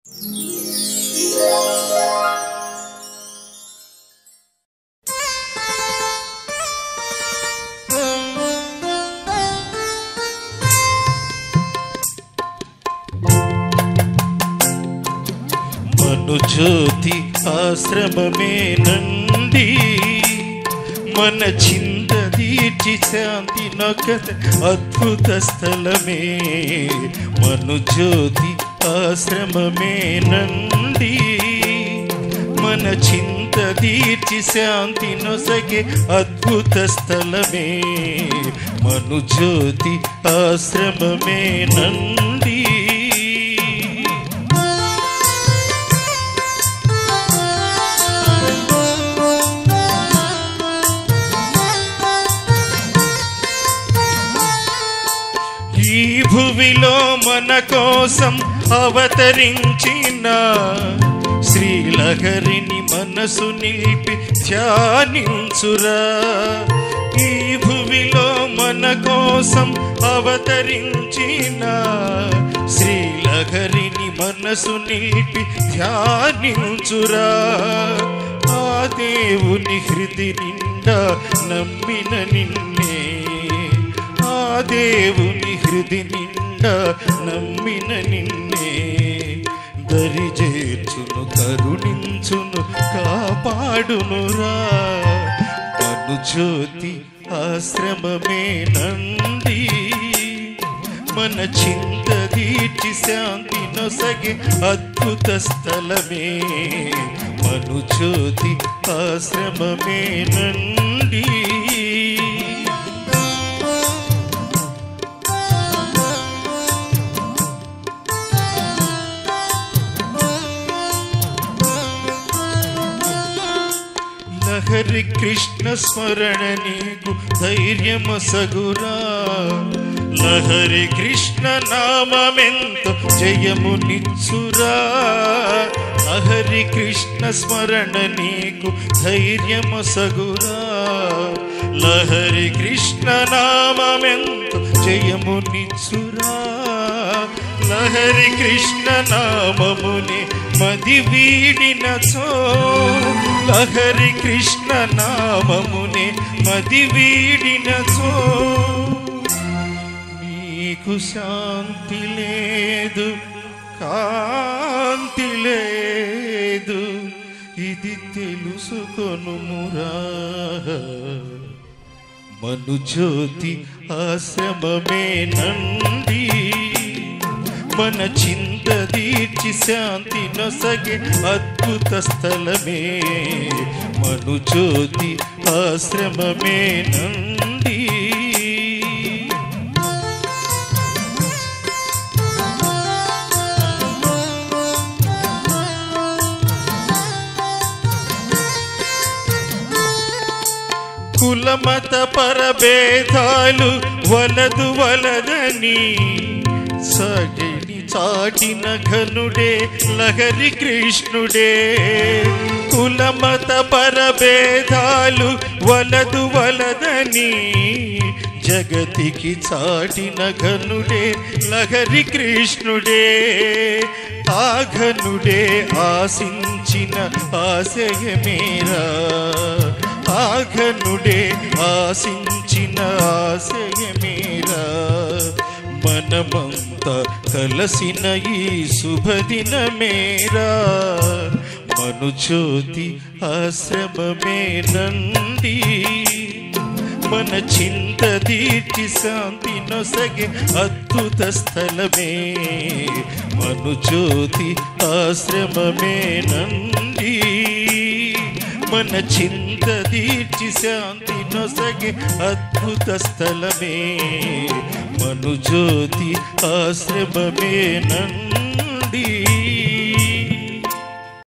మనుజ్యోతి ఆశ్రమమేనండి మన చింత తీర్చి శాంతి నొకత అద్భుత స్థలమే మనుజ్యోతి ఆశ్రమమేనండి మన చింత తీర్చి శాంతి నొసగే అద్భుత స్థలమే మనుజ్యోతి ఆశ్రమమేనండి ఈ భువిలో మన కోసం అవతరించిన శ్రీలహరిని మనసు నిలిపి ధ్యానించురా ఈ భువిలో మన కోసం అవతరించిన శ్రీలహరిని మనసు నిలిపి ధ్యానించురా ఆ దేవుని హృది నిండా నమ్మిన నిన్నే ఆ దేవుని హృది నిండా నమ్మిన నిన్నే దరి చేర్చును కరుణించును కాపాడునురా మను జ్యోతి ఆశ్రమమే నంది మన చింత తీర్చి శాంతి నొసగే అద్భుత స్థలమే మను జ్యోతి ఆశ్రమమే నండి లహరి కృష్ణ స్మరణ నీకు ధైర్యమ సగురా లహరి కృష్ణ నామెంతో జయము నిచ్చురా లహరి కృష్ణ స్మరణ నీకు ధైర్యమ సగురా లహరి కృష్ణ నామెంతో జయము నిచ్చురా లహరి కృష్ణ నామముని మది వీడినచో లహరి కృష్ణ నామముని మది వీడినచో నీకు శాంతి లేదు కాంతి లేదు ఇది తెలుసుకొనుమురా మను జ్యోతి ఆశ్రమమే నండి మన చింత తీర్చి శాంతి నొసగే అద్భుత స్థలమే మను జ్యోతి ఆశ్రమమే నండి కులమత పరభేదాలు వలదు వలదని సగిని చాటిన ఘనుడే లహరి కృష్ణుడే కులమత పరభేదాలు వలదు వలదని జగతికి చాటిన ఘనుడే లహరి కృష్ణుడే ఆ ఘనుడే ఆశించిన ఆశయమేరా ఆఘనుడే ఆశించిన ఆశయమేరా మనమంతా కలసిన ఈ శుభదిన మేరా మను జ్యోతి ఆశ్రమమే నంది మన చింత తీర్చి శాంతి నొసగే అద్భుత స్థలమే మను జ్యోతి ఆశ్రమమే నంది మన చింత తీర్చి శాంతి నొసగే అద్భుత స్థలమే మను జ్యోతి ఆశ్రమమే నంది